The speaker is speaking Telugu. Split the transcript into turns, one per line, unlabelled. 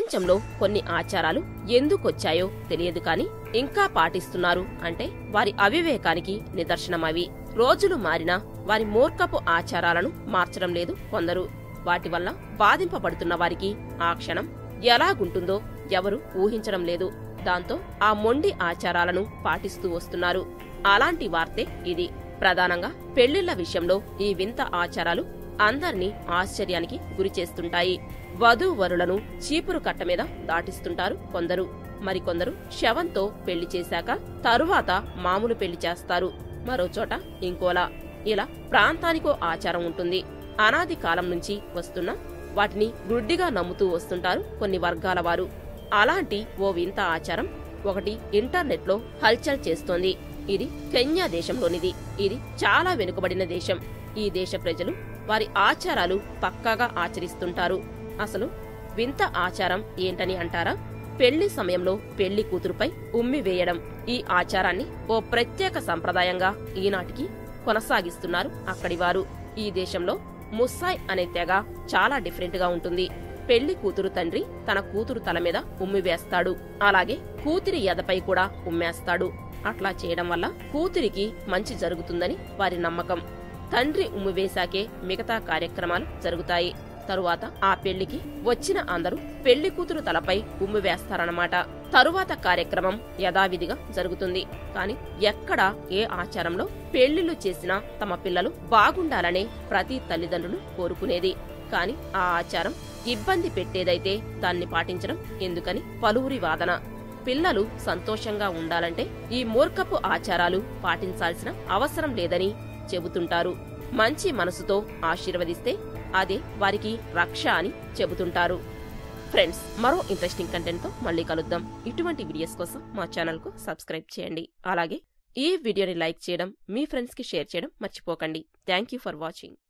ప్రపంచంలో కొన్ని ఆచారాలు ఎందుకొచ్చాయో తెలియదు కాని ఇంకా పాటిస్తున్నారు అంటే వారి అవివేకానికి నిదర్శనమవి రోజులు మారినా వారి మూర్ఖపు ఆచారాలను మార్చడం లేదు కొందరు వాటి వల్ల బాధింపబడుతున్న వారికి ఆ క్షణం ఎలాగుంటుందో ఎవరు ఊహించడం లేదు దాంతో ఆ మొండి ఆచారాలను పాటిస్తూ వస్తున్నారు అలాంటి వార్తే ఇది ప్రధానంగా పెళ్లిళ్ల విషయంలో ఈ వింత ఆచారాలు అందర్నీ ఆశ్చర్యానికి గురిచేస్తుంటాయి వధూవరులను చీపురు కట్ట మీద దాటిస్తుంటారు కొందరు మరికొందరు శవంతో పెళ్లి చేశాక తరువాత మామూలు పెళ్లి చేస్తారు మరో చోట ఇంకోలా ఇలా ప్రాంతానికో ఆచారం ఉంటుంది అనాది కాలం నుంచి వస్తున్న వాటిని గుడ్డిగా నమ్ముతూ వస్తుంటారు కొన్ని వర్గాల వారు అలాంటి ఓ వింత ఆచారం ఒకటి ఇంటర్నెట్లో హల్చల్ చేస్తోంది ఇది కెన్యా దేశంలోనిది ఇది చాలా వెనుకబడిన దేశం ఈ దేశ ప్రజలు వారి ఆచారాలు పక్కాగా ఆచరిస్తుంటారు అసలు వింత ఆచారం ఏంటని అంటారా పెళ్లి సమయంలో పెళ్లి కూతురుపై ఉమ్మి వేయడం ఈ ఆచారాన్ని ఓ ప్రత్యేక సంప్రదాయంగా ఈనాటికి కొనసాగిస్తున్నారు అక్కడి వారు ఈ దేశంలో ముస్సాయ్ అనే తెగ చాలా డిఫరెంట్ గా ఉంటుంది పెళ్లి కూతురు తండ్రి తన కూతురు తల మీద ఉమ్మి వేస్తాడు అలాగే కూతురి ఎదపై కూడా ఉమ్మేస్తాడు అట్లా చేయడం వల్ల కూతురికి మంచి జరుగుతుందని వారి నమ్మకం తండ్రి ఉమ్మి వేశాకే మిగతా కార్యక్రమాలు జరుగుతాయి తరువాత ఆ పెళ్లికి వచ్చిన అందరూ పెళ్లి కూతురు తలపై ఉమ్మి వేస్తారన్నమాట తరువాత కార్యక్రమం యథావిధిగా జరుగుతుంది కాని ఎక్కడ ఏ ఆచారంలో పెళ్లిళ్లు చేసినా తమ పిల్లలు బాగుండాలనే ప్రతి తల్లిదండ్రులు కోరుకునేది కాని ఆ ఆచారం ఇబ్బంది పెట్టేదైతే దాన్ని పాటించడం ఎందుకని పలువురి వాదన పిల్లలు సంతోషంగా ఉండాలంటే ఈ మూర్ఖపు ఆచారాలు పాటించాల్సిన అవసరం లేదని చెబుతుంటారు మంచి మనసుతో ఆశీర్వదిస్తే అదే వారికి రక్ష అని చెబుతుంటారు ఫ్రెండ్స్ మరో ఇంట్రెస్టింగ్ కంటెంట్ తో మళ్ళీ కలుద్దాం ఇటువంటి వీడియోస్ కోసం మా ఛానల్ కు సబ్స్క్రైబ్ చేయండి అలాగే ఈ వీడియోని లైక్ చేయడం మీ ఫ్రెండ్స్ కి షేర్ చేయడం మర్చిపోకండి థ్యాంక్ యూ ఫర్ వాచింగ్